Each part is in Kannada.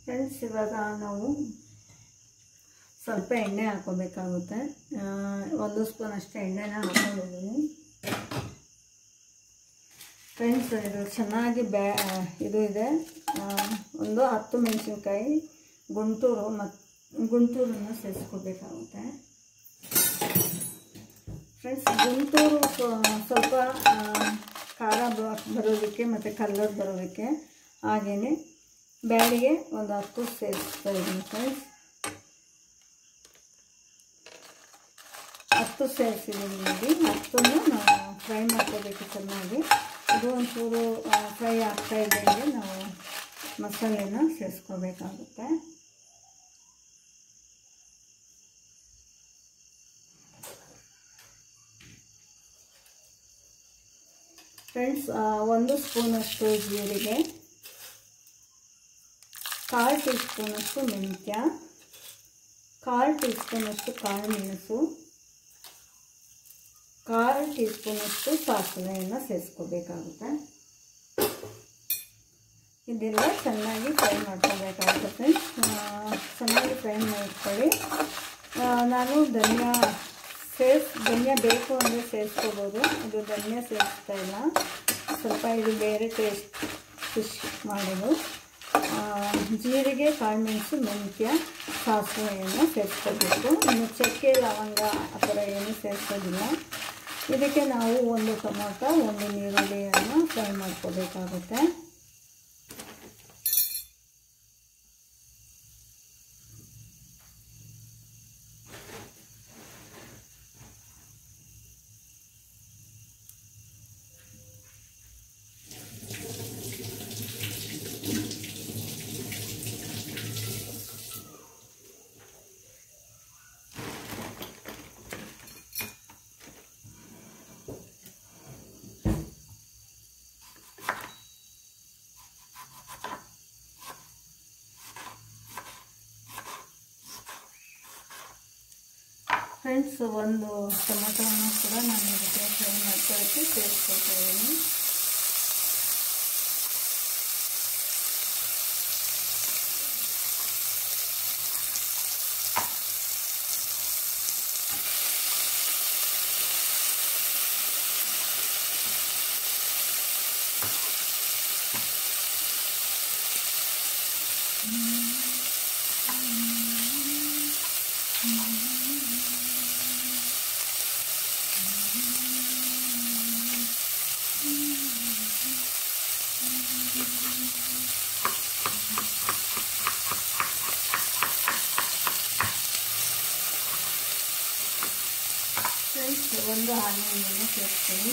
ಫ್ರೆಂಡ್ಸ್ ಇವಾಗ ನಾವು ಸ್ವಲ್ಪ ಎಣ್ಣೆ ಹಾಕೋಬೇಕಾಗುತ್ತೆ ಆ, ಒಂದು ಸ್ಪೂನ್ ಅಷ್ಟು ಎಣ್ಣೆನ ಹಾಕೊಂಡಿದ್ದೀನಿ ಫ್ರೆಂಡ್ಸ್ ಇದು ಚೆನ್ನಾಗಿ ಬ್ಯಾ ಇದು ಇದೆ ಆ, ಒಂದು ಹತ್ತು ಮೆಣಸಿನ್ಕಾಯಿ ಗುಂಟೂರು ಮತ್ತು ಗುಂಟೂರನ್ನು ಸೇರಿಸ್ಕೋಬೇಕಾಗುತ್ತೆ ಫ್ರೆಂಡ್ಸ್ ಗುಂಟೂರು ಸ್ವ- ಸ್ವಲ್ಪ ಆ, ಖಾರ ಬ- ಬರೋದಕ್ಕೆ ಮತ್ತು ಕಲರ್ ಬರೋದಕ್ಕೆ ಹಾಗೆಯೇ ಬ್ಯಾಡಿಗೆ ಒಂದು ಹತ್ತು ಸೇರಿಸ್ತಾ ಇದ್ದೀನಿ ಫ್ರೆಂಡ್ಸ್ ಹತ್ತು ಸೇರಿಸಿದ್ದೀನಿ ನೋಡಿ ಹತ್ತನ್ನು ನಾವು ಫ್ರೈ ಮಾಡ್ಕೋಬೇಕು ಚೆನ್ನಾಗಿ ಅದು ಒಂಚೂರು ಫ್ರೈ ಆಗ್ತಾ ಇದ್ದಂಗೆ ನಾವು ಮಸಾಲೆನ ಸೇರಿಸ್ಕೋಬೇಕಾಗುತ್ತೆ ಫ್ರೆಂಡ್ಸ್ ಒಂದು ಸ್ಪೂನಷ್ಟು ಜೀರಿಗೆ ಕಾಲು ಟೀ ಸ್ಪೂನಷ್ಟು ಮೆಂತ್ಯ ಕಾಲು ಟೀ ಸ್ಪೂನಷ್ಟು ಕಾಳು ಮೆಣಸು ಕಾಲು ಟೀ ಸ್ಪೂನಷ್ಟು ಸಾಸಿವೆಯನ್ನು ಸೇರಿಸ್ಕೋಬೇಕಾಗುತ್ತೆ ಇದೆಲ್ಲ ಚೆನ್ನಾಗಿ ಫ್ರೈ ಮಾಡ್ಕೋಬೇಕಾಗುತ್ತೆ ಫ್ರೆಂಡ್ಸ್ ಚೆನ್ನಾಗಿ ಫ್ರೈ ಮಾಡ್ಕೊಳ್ಳಿ ಆ, ನಾನು ಧನಿಯಾ ಸೇರ್ಸ್ ಧನಿಯಾ ಬೇಕು ಅಂದರೆ ಸೇರಿಸ್ಕೋಬೋದು ಇದು ಧನಿಯಾ ಸೇರಿಸ್ತಾ ಇಲ್ಲ ಸ್ವಲ್ಪ ಇದು ಬೇರೆ ಟೇಸ್ಟ್ ಫಿಶ್ ಮಾಡೋದು ಆ, ಜೀರಿಗೆ ಕಾಳುಮೆಣಸು ಮೆಂತ್ಯ ಸಾಸಿವೆಯನ್ನು ಸೇರಿಸ್ಕೋಬೇಕು ಇನ್ನು ಚಕ್ಕೆ ಲವಂಗ ಆ ಥರ ಏನೂ ಸೇರಿಸೋದಿಲ್ಲ ಇದಕ್ಕೆ ನಾವು ಒಂದು ಟೊಮೊಟೊ ಒಂದು ನೀರುಳ್ಳಿಯನ್ನು ಫ್ರೈ ಮಾಡ್ಕೋಬೇಕಾಗುತ್ತೆ ಫ್ರೆಂಡ್ಸ್ ಒಂದು ಟೊಮೊಟೊವನ್ನು ಕೂಡ ನಾನು ಇದಕ್ಕೆ ಫ್ರೈ ಮಾಡ್ಕೊಳ್ಳೋಕ್ಕೆ ಸೇರಿಸ್ಕೊಳ್ತಾ ಇದ್ದೀನಿ ಫ್ರೆಂಡ್ಸ್ ಒಂದು ಆನಿಯನನ್ನು ಸೇರಿಸ್ತೀನಿ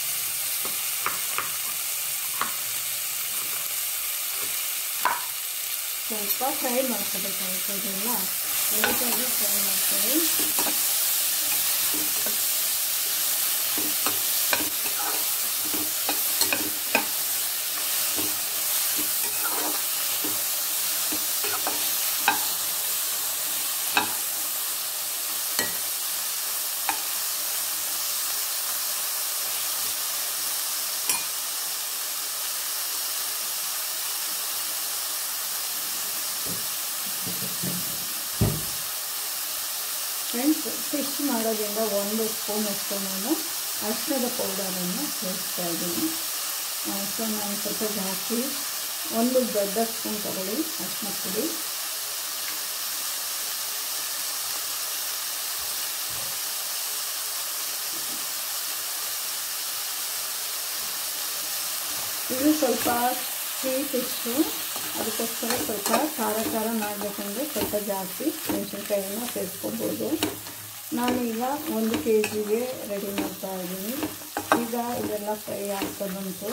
ಸ್ವಲ್ಪ ಫ್ರೈ ಮಾಡ್ಕೋಬೇಕಾಗುತ್ತೆ ಇದೆಲ್ಲ ಲೈಟಾಗಿ ಫ್ರೈ ಮಾಡ್ಕೊಳ್ಳಿ ಫ್ರೆಂಡ್ಸ್ ಫಿಶ್ ಮಾಡೋದ್ರಿಂದ ಒಂದು ಸ್ಪೂನಷ್ಟು ನಾನು ಅರಿಶಿಣದ ಪೌಡರನ್ನು ಸೇರಿಸ್ತಾ ಇದ್ದೀನಿ ಸೊ ನಾನು ಸ್ವಲ್ಪ ಜಾಸ್ತಿ ಒಂದು ದೊಡ್ಡ ಸ್ಪೂನ್ ತಗೊಳ್ಳಿ ಅರಿಶಿಣ ಪುಡಿ ಇದು ಸ್ವಲ್ಪ ಸಿಹಿ ಫಿಶ್ಶು ಅದಕ್ಕೋಸ್ಕರ ಸ್ವಲ್ಪ ಖಾರ ಖಾರ ಮಾಡಬೇಕಂದ್ರೆ ಸ್ವಲ್ಪ ಜಾಸ್ತಿ ಮೆಣಸಿನ್ಕಾಯಿನ ಸೇರಿಸ್ಕೊಬೋದು ನಾನೀಗ ಒಂದು ಕೆ ಜಿಗೆ ರೆಡಿ ಮಾಡ್ತಾ ಇದ್ದೀನಿ ಈಗ ಇದೆಲ್ಲ ಫ್ರೈ ಆಗ್ತಾ ಬಂತು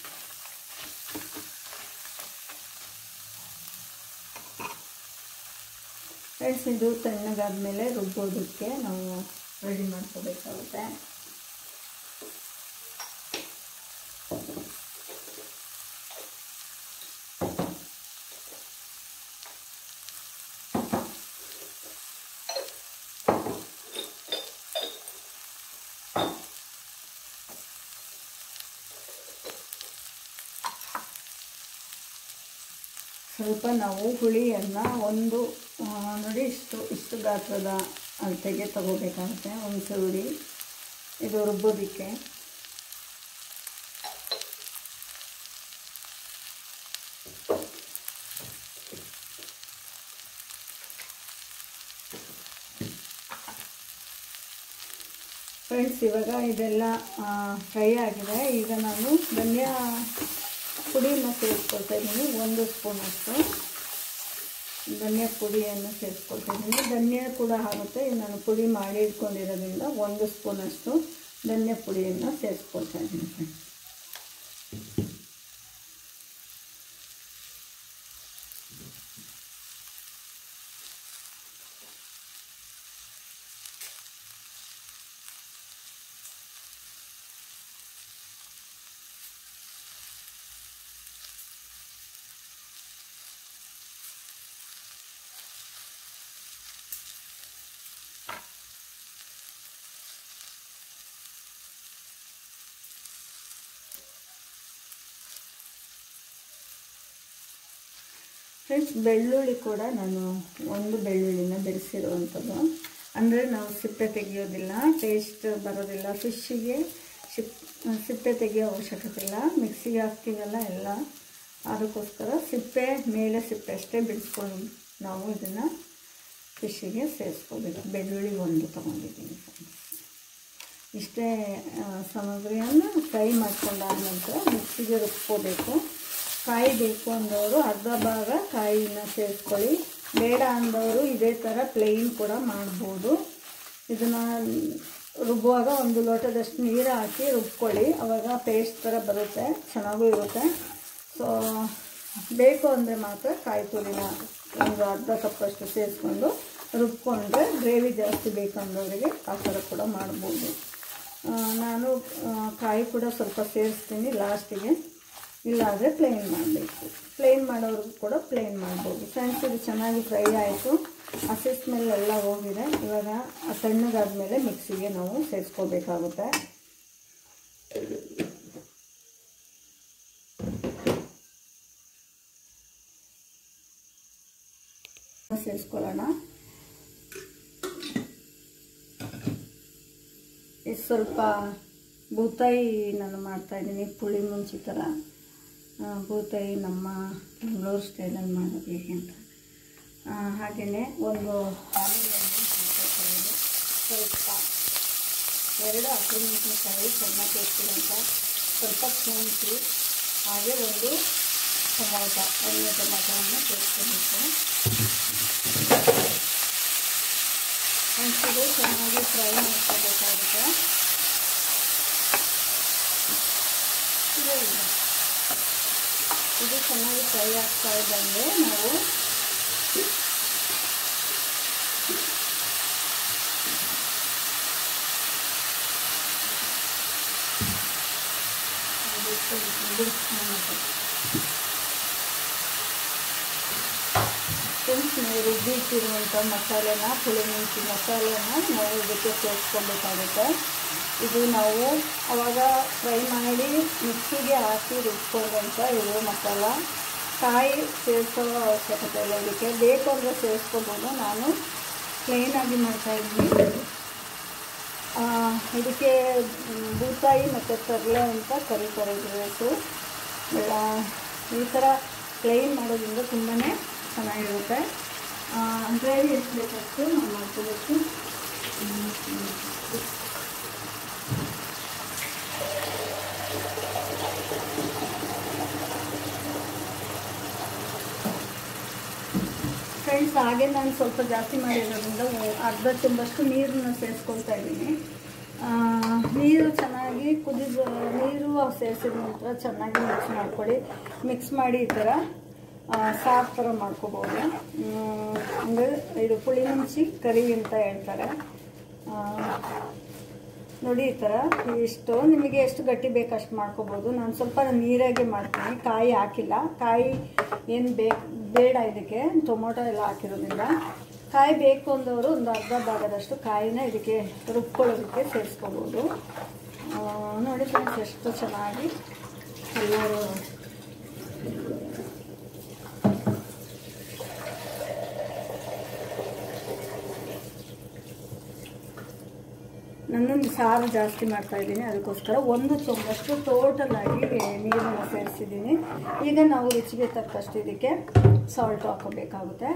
ಫ್ರೆಂಡ್ಸ್ ಇದು ತಣ್ಣಗಾದ್ಮೇಲೆ ರುಬ್ಬೋದಕ್ಕೆ ನಾವು ರೆಡಿ ಮಾಡ್ಕೋಬೇಕಾಗುತ್ತೆ ಸೊ ಸ್ವಲ್ಪ ನಾವು ಹುಳಿಯನ್ನು ಒಂದು ಆ, ನೋಡಿ ಇಷ್ಟು ಇಷ್ಟು ಗಾತ್ರದ ಅಳತೆಗೆ ತಗೋಬೇಕಾಗುತ್ತೆ ಒಂದು ಹುಳಿ ಇದು ರುಬ್ಬೋದಕ್ಕೆ ಫ್ರೆಂಡ್ಸ್ ಇವಾಗ ಇದೆಲ್ಲ ಫ್ರೈ ಆಗಿದೆ ಈಗ ನಾನು ಧನಿಯಾ ಪುಡಿಯನ್ನು ಸೇರಿಸ್ಕೊಳ್ತಾ ಇದ್ದೀನಿ ಒಂದು ಸ್ಪೂನಷ್ಟು ಧನಿಯಾ ಪುಡಿಯನ್ನು ಸೇರಿಸ್ಕೊಳ್ತಾ ಇದ್ದೀನಿ ಧನಿಯಾ ಕೂಡ ಆಗುತ್ತೆ ಇದು ನಾನು ಪುಡಿ ಮಾಡಿ ಇಟ್ಕೊಂಡಿರೋದ್ರಿಂದ ಒಂದು ಸ್ಪೂನಷ್ಟು ಧನಿಯಾ ಪುಡಿಯನ್ನು ಸೇರಿಸ್ಕೊಳ್ತಾ ಇದ್ದೀನಿ ಫ್ರೆಂಡ್ಸ್ ಫ್ರೆಂಡ್ಸ್ ಬೆಳ್ಳುಳ್ಳಿ ಕೂಡ ನಾನು ಒಂದು ಬೆಳ್ಳುಳ್ಳಿನ ಬೆರೆಸಿರುವಂಥದ್ದು ಅಂದರೆ ನಾವು ಸಿಪ್ಪೆ ತೆಗೆಯೋದಿಲ್ಲ ಟೇಸ್ಟ್ ಬರೋದಿಲ್ಲ ಫಿಶ್ಶಿಗೆ ಸಿಪ್ ಸಿಪ್ಪೆ ತೆಗೆಯೋ ಅವಶ್ಯಕತೆ ಇಲ್ಲ ಮಿಕ್ಸಿಗೆ ಹಾಕ್ತೀವಲ್ಲ ಎಲ್ಲ ಅದಕ್ಕೋಸ್ಕರ ಸಿಪ್ಪೆ ಮೇಲೆ ಸಿಪ್ಪೆ ಅಷ್ಟೇ ಬಿಡಿಸ್ಕೊಂಡು ನಾವು ಇದನ್ನು ಫಿಶ್ಶಿಗೆ ಸೇರಿಸ್ಕೋಬೇಕು ಬೆಳ್ಳುಳ್ಳಿ ಒಂದು ತೊಗೊಂಡಿದ್ದೀನಿ ಫ್ರೆಂಡ್ಸ್ ಇಷ್ಟೇ ಆ, ಸಾಮಗ್ರಿಯನ್ನು ಫ್ರೈ ಮಾಡ್ಕೊಂಡಾದ ನಂತರ ಮಿಕ್ಸಿಗೆ ರುಬ್ಕೋಬೇಕು ಕಾಯಿ ಬೇಕು ಅಂದವರು ಅರ್ಧ ಭಾಗ ಕಾಯಿನ ಸೇರಿಸ್ಕೊಳ್ಳಿ ಬೇಡ ಅಂದವರು ಇದೇ ಥರ ಪ್ಲೇನ್ ಕೂಡ ಮಾಡ್ಬೋದು ಇದನ್ನು ರುಬ್ಬುವಾಗ ಒಂದು ಲೋಟದಷ್ಟು ನೀರು ಹಾಕಿ ರುಬ್ಕೊಳ್ಳಿ ಆವಾಗ ಪೇಸ್ಟ್ ಥರ ಬರುತ್ತೆ ಚೆನ್ನಾಗೂ ಇರುತ್ತೆ ಸೊ ಬೇಕು ಅಂದರೆ ಮಾತ್ರ ಕಾಯಿ ತುರಿನ ಒಂದು ಅರ್ಧ ಕಪ್ಪಷ್ಟು ಸೇರಿಸ್ಕೊಂಡು ರುಬ್ಕೊಂಡ್ರೆ ಗ್ರೇವಿ ಜಾಸ್ತಿ ಬೇಕಂದವರಿಗೆ ಆ ಥರ ಕೂಡ ಮಾಡ್ಬೋದು ಆ, ನಾನು ಆ, ಕಾಯಿ ಕೂಡ ಸ್ವಲ್ಪ ಸೇರಿಸ್ತೀನಿ ಲಾಸ್ಟಿಗೆ ಇಲ್ಲಾದರೆ ಪ್ಲೇನ್ ಮಾಡಬೇಕು ಪ್ಲೇನ್ ಮಾಡೋರ್ಗೂ ಕೂಡ ಪ್ಲೇನ್ ಮಾಡ್ಬೋದು ಫ್ರೆಂಡ್ಸ್ ಇದು ಚೆನ್ನಾಗಿ ಫ್ರೈ ಆಯಿತು ಹಸಿ ಸ್ಮೆಲ್ ಎಲ್ಲ ಹೋಗಿದೆ ಇವಾಗ ಆ ತಣ್ಣಗಾದ್ಮೇಲೆ ಮಿಕ್ಸಿಗೆ ನಾವು ಸೇರಿಸ್ಕೋಬೇಕಾಗುತ್ತೆ ಸೇರಿಸ್ಕೊಳ್ಳೋಣ ಇದು ಸ್ವಲ್ಪ ಬೂತಾಯಿ ನಾನು ಮಾಡ್ತಾಯಿದ್ದೀನಿ ಪುಳಿ ಮುಂಚಿ ಥರ ಆ, ಬೂತಾಯಿ ನಮ್ಮ ಬೆಂಗಳೂರು ಸ್ಟೈಲಲ್ಲಿ ಮಾಡೋದು ಹೇಗೆ ಅಂತ ಹಾಗೆಯೇ ಒಂದು ಆಲೂಗಡ್ಡೆ ಹಾಕ್ಕೊಳ್ತೀನಿ. ಸ್ವಲ್ಪ ಎರಡು ಹಸಿಮೆಣಸಿನಕಾಯಿ ಚೆನ್ನಾಗಿ ಹೆಚ್ಚಿದಂಥ ಸ್ವಲ್ಪ ಶುಂಠಿ ಹಾಗೆ ಒಂದು ಟೊಮೊಟೊ ಒಂದು ಟೊಮೊಟೊವನ್ನು ಸೇರಿಸ್ಕೊಬೇಕು ಒಂದ್ಸರಿ ಚೆನ್ನಾಗಿ ಫ್ರೈ ಮಾಡ್ಕೋಬೇಕಾಗುತ್ತೆ ಇದು ಇದೆ. ಇದು ಚೆನ್ನಾಗಿ ಫ್ರೈ ಆಗ್ತಾ ಇದ್ದಂಗೆ ನಾವು ಅದಕ್ಕೆ ಇದು ಮಾಡ್ಬೇಕು. ಫ್ರೆಂಡ್ಸ್ ನೀವು ರುಬ್ಬಿಟ್ಟಿರುವಂಥ ಮಸಾಲೆನ ಪುಳಿ ಮೆಣಸಿ ಮಸಾಲೆನ ನಾವು ಇದಕ್ಕೆ ಸೇರಿಸ್ಕೊಬೇಕಾಗುತ್ತೆ ಇದು ನಾವು ಅವಾಗ ಫ್ರೈ ಮಾಡಿ ಮಿಕ್ಸಿಗೆ ಹಾಕಿ ರುಬ್ಕೊಂಡಂಥ ಇದು ಮಸಾಲ ಕಾಯಿ ಸೇರಿಸೋ ಅವಶ್ಯಕತೆ ಇಲ್ಲ ಇದಕ್ಕೆ ಬೇಕು ಅಂದರೆ ಸೇರಿಸ್ಕೋಬೋದು ನಾನು ಪ್ಲೇನಾಗಿ ಮಾಡ್ತಾಯಿದ್ದೀನಿ ಇದಕ್ಕೆ ಮ್, ಬೂತಾಯಿ ಮತ್ತು ತರಲೆ ಅಂತ ಕರೀತಾರೆ ಇದ್ರ ಈ ಥರ ಪ್ಲೇನ್ ಮಾಡೋದ್ರಿಂದ ತುಂಬಾ ಚೆನ್ನಾಗಿರುತ್ತೆ ಗ್ರೇವಿ ಎಷ್ಟು ಬೇಕಷ್ಟು ನಾವು ಮಾಡ್ಕೋಬೇಕು ಫ್ರೆಂಡ್ಸ್ ಹಾಗೆ ನಾನು ಸ್ವಲ್ಪ ಜಾಸ್ತಿ ಮಾಡಿರೋದ್ರಿಂದ ಒ- ಅರ್ಧ ತುಂಬಷ್ಟು ನೀರನ್ನು ಸೇರಿಸ್ಕೊಳ್ತಾ ಇದ್ದೀನಿ ಆ, ನೀರು ಚೆನ್ನಾಗಿ ಕುದಿದ ನೀರು ಸೇರಿಸಿದ ನಂತರ ಚೆನ್ನಾಗಿ ಮಿಕ್ಸ್ ಮಾಡ್ಕೊಳ್ಳಿ ಮಿಕ್ಸ್ ಮಾಡಿ ಈ ಥರ ಆ, ಸಾರು ಥರ ಮಾಡ್ಕೋಬೋದು ಅಂದರೆ ಇದು ಪುಳಿ ಮುಂಚಿ ಕರಿ ಅಂತ ಹೇಳ್ತಾರೆ ಆ, ನೋಡಿ ಈ ಥರ ಇಷ್ಟು ನಿಮಗೆ ಎಷ್ಟು ಗಟ್ಟಿ ಬೇಕು ಅಷ್ಟು ಮಾಡ್ಕೋಬೋದು ನಾನು ಸ್ವಲ್ಪ ನೀರಾಗೆ ಮಾಡ್ತೀನಿ ಕಾಯಿ ಹಾಕಿಲ್ಲ ಕಾಯಿ ಏನು ಬೇಕು ಬೇಡ ಇದಕ್ಕೆ ಟೊಮೊಟೊ ಎಲ್ಲ ಹಾಕಿರೋದ್ರಿಂದ ಕಾಯಿ ಬೇಕು ಅಂದವರು ಒಂದು ಅರ್ಧ ಭಾಗದಷ್ಟು ಕಾಯಿನ ಇದಕ್ಕೆ ರುಬ್ಕೊಳ್ಳೋದಕ್ಕೆ ಸೇರಿಸ್ಕೋಬೋದು ಆ, ನೋಡಿ ಫ್ರೆಂಡ್ಸ್ ಎಷ್ಟು ಚೆನ್ನಾಗಿ ಎಲ್ಲರೂ ನನ್ನೊಂದು ಸಾರು ಜಾಸ್ತಿ ಮಾಡ್ತಾ ಇದ್ದೀನಿ ಅದಕ್ಕೋಸ್ಕರ ಒಂದು ಚೊಂಬಷ್ಟು ಟೋಟಲ್ ಆಗಿ ನೀರನ್ನು ಸೇರಿಸಿದ್ದೀನಿ ಈಗ ನಾವು ರುಚಿಗೆ ತಕ್ಕಷ್ಟು ಇದಕ್ಕೆ ಸಾಲ್ಟ್ ಹಾಕೋಬೇಕಾಗುತ್ತೆ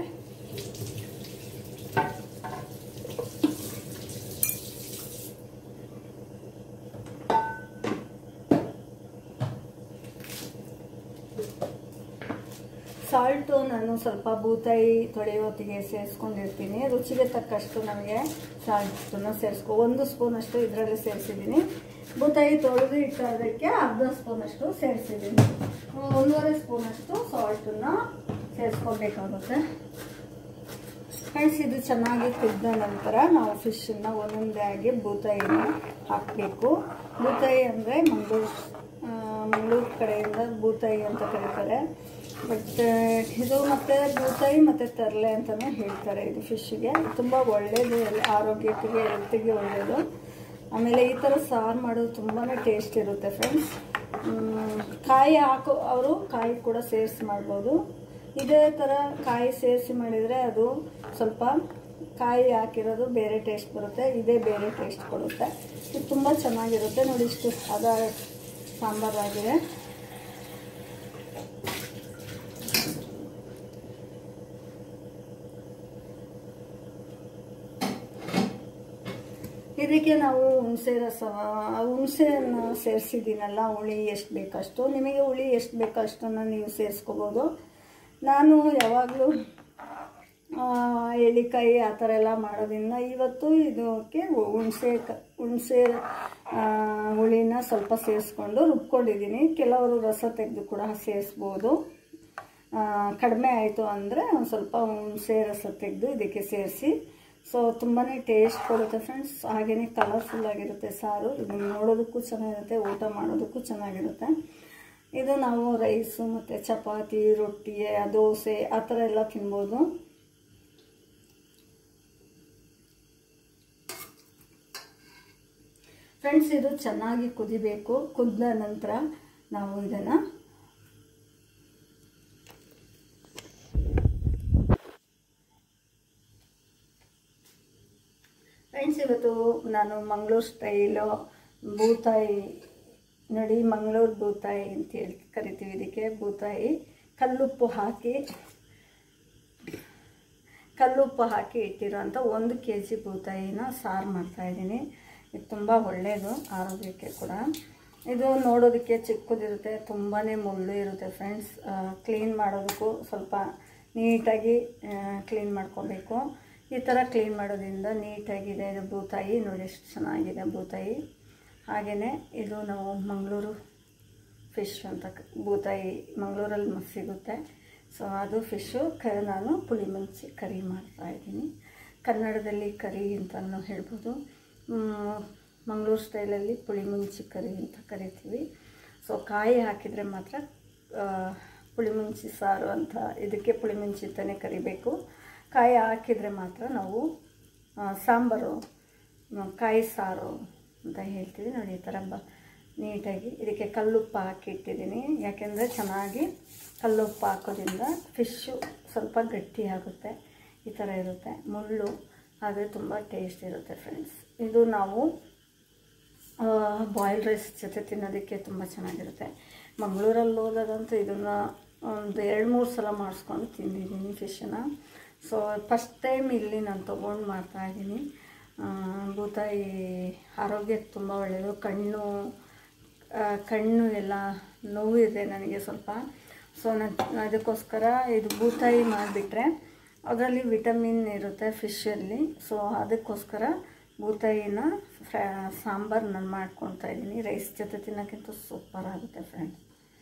ಸಾಲ್ಟು ನಾನು ಸ್ವಲ್ಪ ಬೂತಾಯಿ ತೊಳೆಯೋತ್ತಿಗೆ ಸೇರಿಸ್ಕೊಂಡಿರ್ತೀನಿ ರುಚಿಗೆ ತಕ್ಕಷ್ಟು ನಮಗೆ ಸಾಲ್ಟನ್ನು ಸೇರಿಸ್ಕೊ ಒಂದು ಸ್ಪೂನ್ ಅಷ್ಟು ಇದರಲ್ಲಿ ಸೇರಿಸಿದ್ದೀನಿ ಬೂತಾಯಿ ತೊಳೆದು ಇಟ್ಟೋದಕ್ಕೆ ಅರ್ಧ ಸ್ಪೂನಷ್ಟು ಸೇರಿಸಿದ್ದೀನಿ ಒಂದೂವರೆ ಸ್ಪೂನಷ್ಟು ಸಾಲ್ಟನ್ನು ಸೇರಿಸ್ಕೊಬೇಕಾಗುತ್ತೆ ಫ್ರೆಂಡ್ಸ್ ಇದು ಚೆನ್ನಾಗಿ ಕುದ್ದ ನಂತರ ನಾವು ಫಿಶನ್ನು ಒಂದೊಂದೇ ಆಗಿ ಬೂತಾಯಿನ ಹಾಕಬೇಕು ಬೂತಾಯಿ ಅಂದರೆ ಮಂಗಳೂರು ಮಂಗಳೂರು ಕಡೆಯಿಂದ ಬೂತಾಯಿ ಅಂತ ಕರೀತಾರೆ ಬಟ್ ಇದು ಮತ್ತು ಬೂತಾಯಿ ಮತ್ತು ತರಲೆ ಅಂತಲೇ ಹೇಳ್ತಾರೆ ಇದು ಫಿಶ್ಶಿಗೆ ತುಂಬ ಒಳ್ಳೆಯದು ಎಲ್ಲ ಆರೋಗ್ಯಕ್ಕೆ ಹೆಲ್ತಿಗೆ ಒಳ್ಳೆಯದು ಆಮೇಲೆ ಈ ಥರ ಸಾರು ಮಾಡೋದು ತುಂಬಾ ಟೇಸ್ಟ್ ಇರುತ್ತೆ ಫ್ರೆಂಡ್ಸ್ ಕಾಯಿ ಹಾಕೋ ಅವರು ಕಾಯಿ ಕೂಡ ಸೇರಿಸಿ ಮಾಡ್ಬೋದು ಇದೇ ಥರ ಕಾಯಿ ಸೇರಿಸಿ ಮಾಡಿದರೆ ಅದು ಸ್ವಲ್ಪ ಕಾಯಿ ಹಾಕಿರೋದು ಬೇರೆ ಟೇಸ್ಟ್ ಬರುತ್ತೆ ಇದೇ ಬೇರೆ ಟೇಸ್ಟ್ ಕೊಡುತ್ತೆ ಇದು ತುಂಬ ಚೆನ್ನಾಗಿರುತ್ತೆ ನೋಡಿ ಇಷ್ಟು ಅದ ಸಾಂಬಾರಾಗಿದೆ ಇದಕ್ಕೆ ನಾವು ಹುಣಸೆ ರಸ ಹುಣಸೆಯನ್ನು ಸೇರಿಸಿದ್ದೀನಲ್ಲ ಹುಳಿ ಎಷ್ಟು ಬೇಕಷ್ಟು ನಿಮಗೆ ಹುಳಿ ಎಷ್ಟು ಬೇಕಷ್ಟನ್ನು ನೀವು ಸೇರಿಸ್ಕೋಬೋದು ನಾನು ಯಾವಾಗಲೂ ಎಳ್ಳಿಕಾಯಿ ಆ ಥರ ಎಲ್ಲ ಮಾಡೋದ್ರಿಂದ ಇವತ್ತು ಇದಕ್ಕೆ ಹುಣಸೆ ಕ ಹುಣಸೆ ಹುಳಿನ ಸ್ವಲ್ಪ ಸೇರಿಸ್ಕೊಂಡು ರುಬ್ಕೊಂಡಿದ್ದೀನಿ ಕೆಲವರು ರಸ ತೆಗೆದು ಕೂಡ ಸೇರಿಸ್ಬೋದು ಕಡಿಮೆ ಆಯಿತು ಅಂದರೆ ಒಂದು ಸ್ವಲ್ಪ ಹುಣಸೆ ರಸ ತೆಗೆದು ಇದಕ್ಕೆ ಸೇರಿಸಿ ಸೊ ತುಂಬಾ ಟೇಸ್ಟ್ ಕೊಡುತ್ತೆ ಫ್ರೆಂಡ್ಸ್ ಹಾಗೆಯೇ ಕಲರ್ಫುಲ್ ಆಗಿರುತ್ತೆ ಸಾರು ಇದು ನೋಡೋದಕ್ಕೂ ಚೆನ್ನಾಗಿರುತ್ತೆ ಊಟ ಮಾಡೋದಕ್ಕೂ ಚೆನ್ನಾಗಿರುತ್ತೆ ಇದು ನಾವು ರೈಸು ಮತ್ತು ಚಪಾತಿ ರೊಟ್ಟಿ ದೋಸೆ ಆ ಥರ ಎಲ್ಲ ತಿನ್ಬೋದು ಫ್ರೆಂಡ್ಸ್ ಇದು ಚೆನ್ನಾಗಿ ಕುದಿಬೇಕು ಕುದ್ದ ನಂತರ ನಾವು ಇದನ್ನು ಫ್ರೆಂಡ್ಸ್ ಇವತ್ತು ನಾನು ಮಂಗಳೂರು ಸ್ಟೈಲು ಬೂತಾಯಿ ನೋಡಿ ಮಂಗಳೂರು ಬೂತಾಯಿ ಅಂತೇಳಿ ಕರಿತೀವಿ ಇದಕ್ಕೆ ಬೂತಾಯಿ ಕಲ್ಲುಪ್ಪು ಹಾಕಿ ಕಲ್ಲುಪ್ಪು ಹಾಕಿ ಇಟ್ಟಿರೋಂಥ ಒಂದು ಕೆ ಜಿ ಬೂತಾಯಿನ ಸಾರು ಮಾಡ್ತಾಯಿದ್ದೀನಿ ಇದು ತುಂಬ ಒಳ್ಳೆಯದು ಆರೋಗ್ಯಕ್ಕೆ ಕೂಡ ಇದು ನೋಡೋದಕ್ಕೆ ಚಿಕ್ಕದಿರುತ್ತೆ ತುಂಬಾ ಮುಳ್ಳು ಇರುತ್ತೆ ಫ್ರೆಂಡ್ಸ್ ಕ್ಲೀನ್ ಮಾಡೋದಕ್ಕೂ ಸ್ವಲ್ಪ ನೀಟಾಗಿ ಕ್ಲೀನ್ ಮಾಡ್ಕೋಬೇಕು ಈ ಥರ ಕ್ಲೀನ್ ಮಾಡೋದ್ರಿಂದ ನೀಟಾಗಿದೆ ಇದು ಬೂತಾಯಿ ನೋಡಿ ಎಷ್ಟು ಚೆನ್ನಾಗಿದೆ ಬೂತಾಯಿ ಹಾಗೆಯೇ ಇದು ನಾವು ಮಂಗಳೂರು ಫಿಶ್ ಅಂತ ಕ- ಬೂತಾಯಿ ಮಂಗಳೂರಲ್ಲಿ ಮ- ಸಿಗುತ್ತೆ ಸೊ ಅದು ಫಿಶ್ಶು ಕ ನಾನು ಪುಳಿ ಮುಂಚಿ ಕರಿ ಮಾಡ್ತಾಯಿದ್ದೀನಿ ಕನ್ನಡದಲ್ಲಿ ಕರಿ ಅಂತಲೂ ಹೇಳ್ಬೋದು ಮ್, ಮಂಗಳೂರು ಸ್ಟೈಲಲ್ಲಿ ಪುಳಿ ಮುಂಚಿ ಕರಿ ಅಂತ ಕರಿತೀವಿ ಸೊ ಕಾಯಿ ಹಾಕಿದರೆ ಮಾತ್ರ ಆ, ಪುಳಿ ಮುಂಚಿ ಸಾರು ಅಂತ ಇದಕ್ಕೆ ಪುಳಿ ಮುಂಚಿ ಅಂತಲೇ ಕರಿಬೇಕು ಕಾಯಿ ಹಾಕಿದರೆ ಮಾತ್ರ ನಾವು ಆ, ಸಾಂಬಾರು ಮ್, ಕಾಯಿ ಸಾರು ಅಂತ ಹೇಳ್ತೀವಿ ನೋಡಿ ಈ ಥರ ಬ ನೀಟಾಗಿ ಇದಕ್ಕೆ ಕಲ್ಲುಪ್ಪು ಹಾಕಿ ಇಟ್ಟಿದ್ದೀನಿ ಯಾಕೆಂದರೆ ಚೆನ್ನಾಗಿ ಕಲ್ಲುಪ್ಪು ಹಾಕೋದ್ರಿಂದ ಫಿಶ್ಶು ಸ್ವಲ್ಪ ಗಟ್ಟಿ ಆಗುತ್ತೆ ಈ ಥರ ಇರುತ್ತೆ ಮುಳ್ಳು ಆದರೆ ತುಂಬ ಟೇಸ್ಟ್ ಇರುತ್ತೆ ಫ್ರೆಂಡ್ಸ್ ಇದು ನಾವು ಬಾಯ್ಲ್ಡ್ ರೈಸ್ ಜೊತೆ ತಿನ್ನೋದಕ್ಕೆ ತುಂಬ ಚೆನ್ನಾಗಿರುತ್ತೆ ಮಂಗಳೂರಲ್ಲಿ ಹೋದಾಗಂತೂ ಇದನ್ನು ಒಂದು ಎರಡು ಮೂರು ಸಲ ಮಾಡಿಸ್ಕೊಂಡು ತಿಂದಿದ್ದೀನಿ ಫಿಶನ್ನು ಸೊ ಫಸ್ಟ್ ಟೈಮ್ ಇಲ್ಲಿ ನಾನು ತೊಗೊಂಡು ಮಾಡ್ತಾಯಿದ್ದೀನಿ ಬೂತಾಯಿ ಆರೋಗ್ಯಕ್ಕೆ ತುಂಬ ಒಳ್ಳೆಯದು ಕಣ್ಣು ಆ, ಕಣ್ಣು ಎಲ್ಲ ನೋವು ಇದೆ ನನಗೆ ಸ್ವಲ್ಪ ಸೊ ನಾನು ಅದಕ್ಕೋಸ್ಕರ ಇದು ಬೂತಾಯಿ ಮಾಡಿಬಿಟ್ರೆ ಅದರಲ್ಲಿ ವಿಟಮಿನ್ ಇರುತ್ತೆ ಫಿಶಲ್ಲಿ ಸೊ ಅದಕ್ಕೋಸ್ಕರ ಬೂತಾಯಿನ ಫ್ರೈ ಸಾಂಬಾರು ನಾನು ಮಾಡ್ಕೊತಾ ಇದ್ದೀನಿ ರೈಸ್ ಜೊತೆ ತಿನ್ನೋಕ್ಕಿಂತ ಸೂಪರ್ ಆಗುತ್ತೆ ಫ್ರೆಂಡ್ಸ್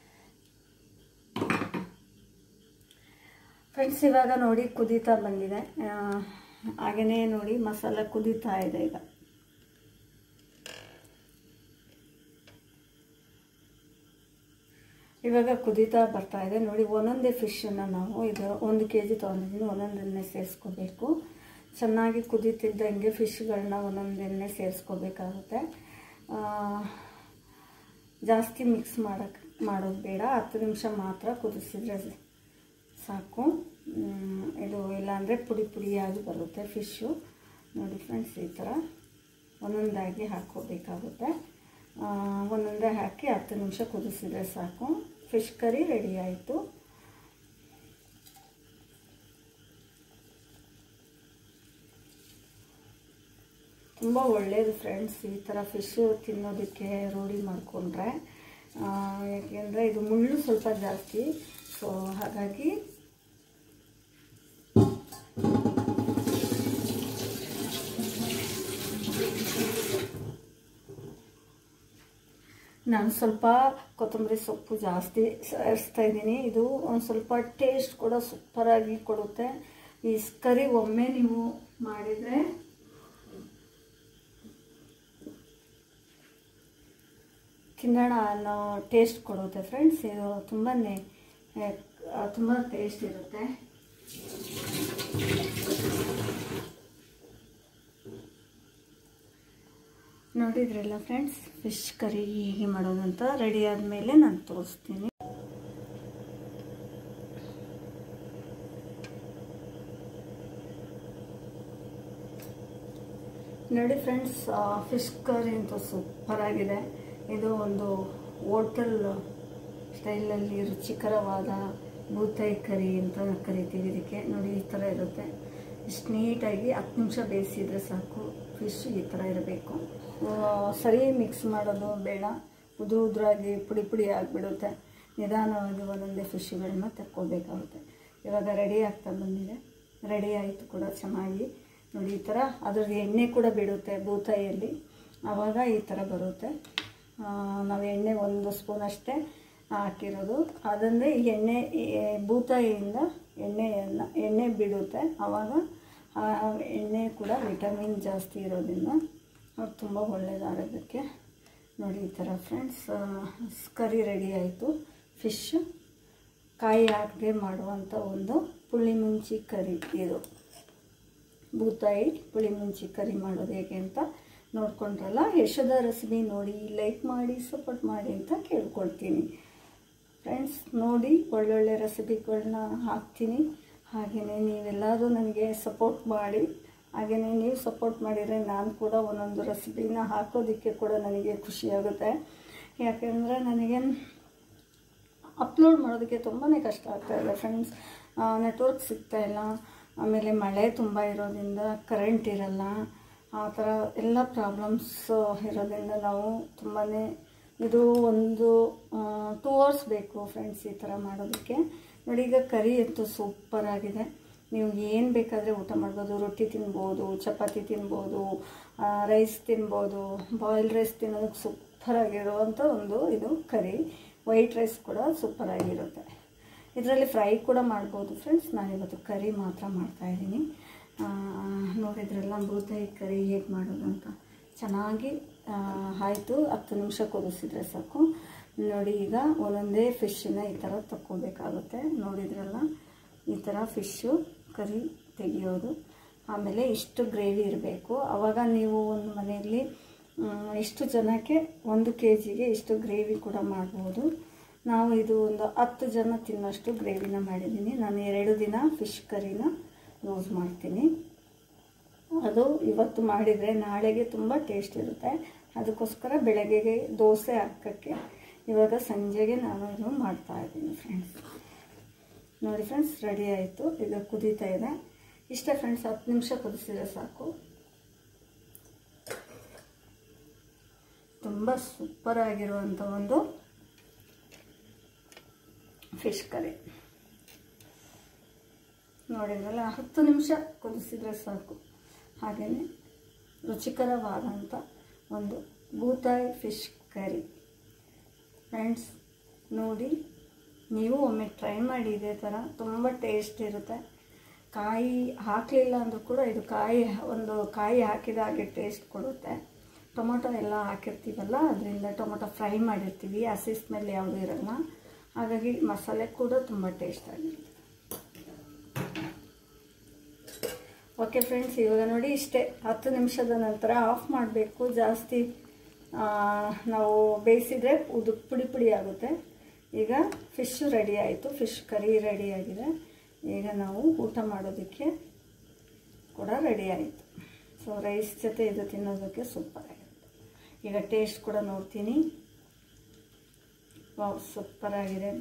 ಫ್ರೆಂಡ್ಸ್ ಇವಾಗ ನೋಡಿ ಕುದೀತಾ ಬಂದಿದೆ ಹಾಗೆಯೇ ನೋಡಿ ಮಸಾಲೆ ಕುದೀತಾ ಇದೆ ಈಗ ಇವಾಗ ಕುದೀತಾ ಬರ್ತಾ ಇದೆ ನೋಡಿ ಒಂದೊಂದೇ ಫಿಶನ್ನು ನಾವು ಇದು ಒಂದು ಕೆ ಜಿ ತೊಗೊಂಡಿದ್ದೀನಿ ಒಂದೊಂದನ್ನೇ ಸೇರಿಸ್ಕೋಬೇಕು ಚೆನ್ನಾಗಿ ಕುದೀತಿದ್ದಂಗೆ ಫಿಶ್ಗಳನ್ನ ಒಂದೊಂದನ್ನೇ ಸೇರಿಸ್ಕೋಬೇಕಾಗುತ್ತೆ ಆ, ಜಾಸ್ತಿ ಮಿಕ್ಸ್ ಮಾಡೋಕ್ಕೆ ಮಾಡೋದು ಬೇಡ ಹತ್ತು ನಿಮಿಷ ಮಾತ್ರ ಕುದಿಸಿದ್ರೆ ಸಾಕು ಮ್, ಇದು ಇಲ್ಲಾಂದರೆ ಪುಡಿ ಪುಡಿಯಾಗಿ ಬರುತ್ತೆ ಫಿಶ್ಶು ನೋಡಿ ಫ್ರೆಂಡ್ಸ್ ಈ ಥರ ಒಂದೊಂದಾಗಿ ಹಾಕ್ಕೋಬೇಕಾಗುತ್ತೆ ಆ, ಒಂದೊಂದೇ ಹಾಕಿ ಹತ್ತು ನಿಮಿಷ ಕುದಿಸಿದ್ರೆ ಸಾಕು ಫಿಶ್ ಕರಿ ರೆಡಿ ಆಯಿತು ತುಂಬ ಒಳ್ಳೆಯದು ಫ್ರೆಂಡ್ಸ್ ಈ ಥರ ಫಿಶ್ಶು ತಿನ್ನೋದಕ್ಕೆ ರೂಢಿ ಮಾಡಿಕೊಂಡ್ರೆ ಯಾಕೆಂದರೆ ಇದು ಮುಳ್ಳು ಸ್ವಲ್ಪ ಜಾಸ್ತಿ ಸೊ ಹಾಗಾಗಿ ನಾನು ಸ್ವಲ್ಪ ಕೊತ್ತಂಬರಿ ಸೊಪ್ಪು ಜಾಸ್ತಿ ಸೇರಿಸ್ತಾ ಇದ್ದೀನಿ ಇದು ಒಂದು ಸ್ವಲ್ಪ ಟೇಸ್ಟ್ ಕೂಡ ಸೂಪರಾಗಿ ಕೊಡುತ್ತೆ ಈ ಕರಿ ಒಮ್ಮೆ ನೀವು ಮಾಡಿದರೆ ತಿನ್ನೋಣ ಅನ್ನೋ ಟೇಸ್ಟ್ ಕೊಡುತ್ತೆ ಫ್ರೆಂಡ್ಸ್ ಇದು ತುಂಬಾ ತುಂಬ ಟೇಸ್ಟ್ ಇರುತ್ತೆ ನೋಡಿದ್ರಲ್ಲ ಫ್ರೆಂಡ್ಸ್ ಫಿಶ್ ಕರಿ ಹೇಗೆ ಮಾಡೋದಂತ ರೆಡಿ ಆದಮೇಲೆ ನಾನು ತೋರಿಸ್ತೀನಿ ನೋಡಿ ಫ್ರೆಂಡ್ಸ್ ಫಿಶ್ ಕರಿ ಅಂತೂ ಸೂಪರ್ ಆಗಿದೆ ಇದು ಒಂದು ಹೋಟೆಲ್ ಸ್ಟೈಲಲ್ಲಿ ರುಚಿಕರವಾದ ಬೂತಾಯಿ ಕರಿ ಅಂತ ಕರಿತೀವಿ ಇದಕ್ಕೆ ನೋಡಿ ಈ ಥರ ಇರುತ್ತೆ ಇಷ್ಟು ನೀಟಾಗಿ ಹತ್ತು ನಿಮಿಷ ಬೇಯಿಸಿದರೆ ಸಾಕು ಫಿಶ್ ಈ ಥರ ಇರಬೇಕು ಸರಿ ಮಿಕ್ಸ್ ಮಾಡೋದು ಬೇಡ ಉದುರು ಉದುರಾಗಿ ಪುಡಿ ಪುಡಿ ಆಗಿಬಿಡುತ್ತೆ ನಿಧಾನವಾಗಿ ಒಂದೊಂದೇ ಫಿಶ್ಗಳನ್ನ ತಕ್ಕೋಬೇಕಾಗುತ್ತೆ ಇವಾಗ ರೆಡಿ ಆಗ್ತಾ ಬಂದಿದೆ ರೆಡಿ ಆಯಿತು ಕೂಡ ಚೆನ್ನಾಗಿ ನೋಡಿ ಈ ಥರ ಅದ್ರದ್ದು ಎಣ್ಣೆ ಕೂಡ ಬಿಡುತ್ತೆ ಬೂತಾಯಿಯಲ್ಲಿ ಆವಾಗ ಈ ಥರ ಬರುತ್ತೆ ಆ, ನಾವು ಎಣ್ಣೆ ಒಂದು ಸ್ಪೂನ್ ಅಷ್ಟೇ ಹಾಕಿರೋದು ಅದಂದರೆ ಈ ಎಣ್ಣೆ ಈ ಬೂತಾಯಿಯಿಂದ ಎಣ್ಣೆಯನ್ನು ಎಣ್ಣೆ ಬಿಡುತ್ತೆ ಆವಾಗ ಆ ಎಣ್ಣೆ ಕೂಡ ವಿಟಮಿನ್ ಜಾಸ್ತಿ ಇರೋದ್ರಿಂದ ಅದು ತುಂಬ ಒಳ್ಳೆಯದು ಆರೋಗ್ಯಕ್ಕೆ ನೋಡಿ ಈ ಥರ ಫ್ರೆಂಡ್ಸ್ ಕರಿ ರೆಡಿ ಆಯಿತು ಫಿಶ್ ಕಾಯಿ ಹಾಕದೆ ಮಾಡುವಂಥ ಒಂದು ಪುಳಿ ಮುಂಚಿ ಕರಿ ಇದು ಬೂತಾಯಿ ಪುಳಿ ಮುಂಚಿ ಕರಿ ಮಾಡೋದು ಹೇಗೆ ಅಂತ ನೋಡ್ಕೊಂಡ್ರಲ್ಲ ಯಶೋಧ ರೆಸಿಪಿ ನೋಡಿ ಲೈಕ್ ಮಾಡಿ ಸಪೋರ್ಟ್ ಮಾಡಿ ಅಂತ ಕೇಳ್ಕೊಳ್ತೀನಿ ಫ್ರೆಂಡ್ಸ್ ನೋಡಿ ಒಳ್ಳೊಳ್ಳೆ ರೆಸಿಪಿಗಳನ್ನ ಹಾಕ್ತೀನಿ ಹಾಗೆಯೇ ನೀವೆಲ್ಲರೂ ನನಗೆ ಸಪೋರ್ಟ್ ಮಾಡಿ ಹಾಗೆಯೇ ನೀವು ಸಪೋರ್ಟ್ ಮಾಡಿದರೆ ನಾನು ಕೂಡ ಒಂದೊಂದು ರೆಸಿಪಿನ ಹಾಕೋದಕ್ಕೆ ಕೂಡ ನನಗೆ ಖುಷಿಯಾಗುತ್ತೆ ಯಾಕೆಂದರೆ ನನಗೆ ಅಪ್ಲೋಡ್ ಮಾಡೋದಕ್ಕೆ ತುಂಬಾ ಕಷ್ಟ ಆಗ್ತಾ ಇದೆ ಫ್ರೆಂಡ್ಸ್ ನೆಟ್ವರ್ಕ್ ಸಿಗ್ತಾ ಇಲ್ಲ ಆಮೇಲೆ ಮಳೆ ತುಂಬ ಇರೋದ್ರಿಂದ ಕರೆಂಟ್ ಇರಲ್ಲ ಆ ಥರ ಎಲ್ಲ ಪ್ರಾಬ್ಲಮ್ಸ್ ಇರೋದ್ರಿಂದ ನಾವು ತುಂಬಾ ಇದು ಒಂದು ಟೂ ಅವರ್ಸ್ ಬೇಕು ಫ್ರೆಂಡ್ಸ್ ಈ ಥರ ಮಾಡೋದಕ್ಕೆ ನೋಡಿ ಈಗ ಕರಿ ಅಂತೂ ಸೂಪರ್ ಆಗಿದೆ ನೀವು ಏನು ಬೇಕಾದರೆ ಊಟ ಮಾಡ್ಬೋದು ರೊಟ್ಟಿ ತಿನ್ಬೋದು ಚಪಾತಿ ತಿನ್ಬೋದು ರೈಸ್ ತಿನ್ಬೋದು ಬಾಯ್ಲ್ ರೈಸ್ ತಿನ್ನೋದಕ್ಕೆ ಸೂಪರಾಗಿರುವಂಥ ಒಂದು ಇದು ಕರಿ ವೈಟ್ ರೈಸ್ ಕೂಡ ಸೂಪರಾಗಿರುತ್ತೆ ಇದರಲ್ಲಿ ಫ್ರೈ ಕೂಡ ಮಾಡ್ಬೋದು ಫ್ರೆಂಡ್ಸ್ ನಾನಿವತ್ತು ಕರಿ ಮಾತ್ರ ಮಾಡ್ತಾಯಿದ್ದೀನಿ ನೋಡಿದ್ರಲ್ಲ ಬೂತಾಯಿ ಕರಿ ಹೇಗೆ ಮಾಡೋದು ಅಂತ ಚೆನ್ನಾಗಿ ಆಯಿತು ಹತ್ತು ನಿಮಿಷ ಕುದಿಸಿದ್ರೆ ಸಾಕು ನೋಡಿ ಈಗ ಒಂದೊಂದೇ ಫಿಶನ್ನ ಈ ಥರ ತಕ್ಕೋಬೇಕಾಗುತ್ತೆ ನೋಡಿದ್ರಲ್ಲ ಈ ಥರ ಫಿಶ್ಶು ಕರಿ ತೆಗೆಯೋದು ಆಮೇಲೆ ಇಷ್ಟು ಗ್ರೇವಿ ಇರಬೇಕು ಆವಾಗ ನೀವು ಒಂದು ಮನೆಯಲ್ಲಿ ಮ್, ಇಷ್ಟು ಜನಕ್ಕೆ ಒಂದು ಕೆ ಜಿಗೆ ಇಷ್ಟು ಗ್ರೇವಿ ಕೂಡ ಮಾಡ್ಬೋದು ನಾವು ಇದು ಒಂದು ಹತ್ತು ಜನ ತಿನ್ನೋಷ್ಟು ಗ್ರೇವಿನ ಮಾಡಿದ್ದೀನಿ ನಾನು ಎರಡು ದಿನ ಫಿಶ್ ಕರಿನ ಯೂಸ್ ಮಾಡ್ತೀನಿ ಅದು ಇವತ್ತು ಮಾಡಿದರೆ ನಾಳೆಗೆ ತುಂಬ ಟೇಸ್ಟ್ ಇರುತ್ತೆ ಅದಕ್ಕೋಸ್ಕರ ಬೆಳಗ್ಗೆಗೆ ದೋಸೆ ಹಾಕೋಕ್ಕೆ ಇವಾಗ ಸಂಜೆಗೆ ನಾನು ಇದು ಮಾಡ್ತಾ ಇದ್ದೀನಿ ಫ್ರೆಂಡ್ಸ್ ನೋಡಿ ಫ್ರೆಂಡ್ಸ್ ರೆಡಿ ಆಯಿತು ಈಗ ಕುದೀತಾ ಇದೆ ಇಷ್ಟೇ ಫ್ರೆಂಡ್ಸ್ ಹತ್ತು ನಿಮಿಷ ಕುದಿಸಿದ್ರೆ ಸಾಕು ತುಂಬ ಸೂಪರ್ ಆಗಿರುವಂಥ ಒಂದು ಫಿಶ್ ಕರಿ ನೋಡಿದ್ರಲ್ಲ ಹತ್ತು ನಿಮಿಷ ಕುದಿಸಿದ್ರೆ ಸಾಕು ಹಾಗೆಯೇ ರುಚಿಕರವಾದಂಥ ಒಂದು ಬೂತಾಯಿ ಫಿಶ್ ಕರಿ ಫ್ರೆಂಡ್ಸ್ ನೋಡಿ ನೀವು ಒಮ್ಮೆ ಟ್ರೈ ಮಾಡಿ ಇದೇ ಥರ ತುಂಬ ಟೇಸ್ಟ್ ಇರುತ್ತೆ ಕಾಯಿ ಹಾಕಲಿಲ್ಲ ಅಂದರೂ ಕೂಡ ಇದು ಕಾಯಿ ಒಂದು ಕಾಯಿ ಹಾಕಿದ ಹಾಗೆ ಟೇಸ್ಟ್ ಕೊಡುತ್ತೆ ಟೊಮೊಟೊ ಎಲ್ಲ ಹಾಕಿರ್ತೀವಲ್ಲ ಅದರಿಂದ ಟೊಮೊಟೊ ಫ್ರೈ ಮಾಡಿರ್ತೀವಿ ಹಸಿ ಸ್ಮೆಲ್ ಯಾವುದೂ ಇರಲ್ಲ ಹಾಗಾಗಿ ಮಸಾಲೆ ಕೂಡ ತುಂಬ ಟೇಸ್ಟ್ ಆಗಿರುತ್ತೆ ಓಕೆ ಫ್ರೆಂಡ್ಸ್ ಇವಾಗ ನೋಡಿ ಇಷ್ಟೇ ಹತ್ತು ನಿಮಿಷದ ನಂತರ ಆಫ್ ಮಾಡಬೇಕು ಜಾಸ್ತಿ ಆ, ನಾವು ಬೇಯಿಸಿದರೆ ಉದು ಪುಡಿ ಪುಡಿ ಆಗುತ್ತೆ ಈಗ ಫಿಶ್ ರೆಡಿ ಆಯಿತು ಫಿಶ್ ಕರಿ ರೆಡಿ ಆಗಿದೆ ಈಗ ನಾವು ಊಟ ಮಾಡೋದಕ್ಕೆ ಕೂಡ ರೆಡಿ ಆಯಿತು ಸೊ ರೈಸ್ ಜೊತೆ ಇದು ತಿನ್ನೋದಕ್ಕೆ ಸೂಪರ್ ಆಗಿರುತ್ತೆ ಈಗ ಟೇಸ್ಟ್ ಕೂಡ ನೋಡ್ತೀನಿ ವಾವ್ ಸೂಪರ್ ಆಗಿದೆ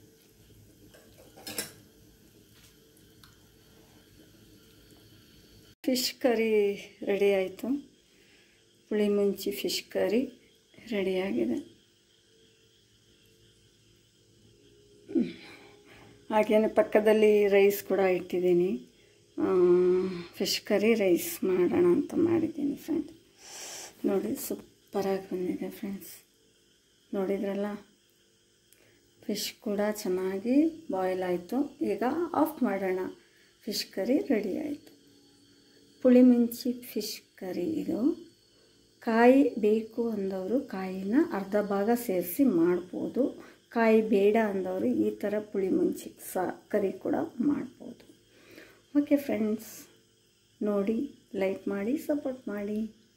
ಫಿಶ್ ಕರಿ ರೆಡಿ ಆಯಿತು ಪುಳಿ ಮುಂಚಿ ಫಿಶ್ ಕರಿ ರೆಡಿಯಾಗಿದೆ ಹಾಗೆಯೇ ಪಕ್ಕದಲ್ಲಿ ರೈಸ್ ಕೂಡ ಇಟ್ಟಿದ್ದೀನಿ ಫಿಶ್ ಕರಿ ರೈಸ್ ಮಾಡೋಣ ಅಂತ ಮಾಡಿದ್ದೀನಿ ಫ್ರೆಂಡ್ಸ್ ನೋಡಿ ಸೂಪರಾಗಿ ಬಂದಿದೆ ಫ್ರೆಂಡ್ಸ್ ನೋಡಿದ್ರಲ್ಲ ಫಿಶ್ ಕೂಡ ಚೆನ್ನಾಗಿ ಬಾಯ್ಲ್ ಆಯಿತು ಈಗ ಆಫ್ ಮಾಡೋಣ ಫಿಶ್ ಕರಿ ರೆಡಿ ಆಯಿತು ಪುಳಿ ಮಿಂಚಿ ಫಿಶ್ ಕರಿ ಇದು ಕಾಯಿ ಬೇಕು ಅಂದವರು ಕಾಯಿನ ಅರ್ಧ ಭಾಗ ಸೇರಿಸಿ ಮಾಡ್ಬೋದು ಕಾಯಿ ಬೇಡ ಅಂದವರು ಈ ಥರ ಪುಳಿ ಮುಂಚಿ ಸಾ ಕರಿ ಕೂಡ ಮಾಡ್ಬೋದು ಓಕೆ ಫ್ರೆಂಡ್ಸ್ ನೋಡಿ ಲೈಕ್ ಮಾಡಿ ಸಪೋರ್ಟ್ ಮಾಡಿ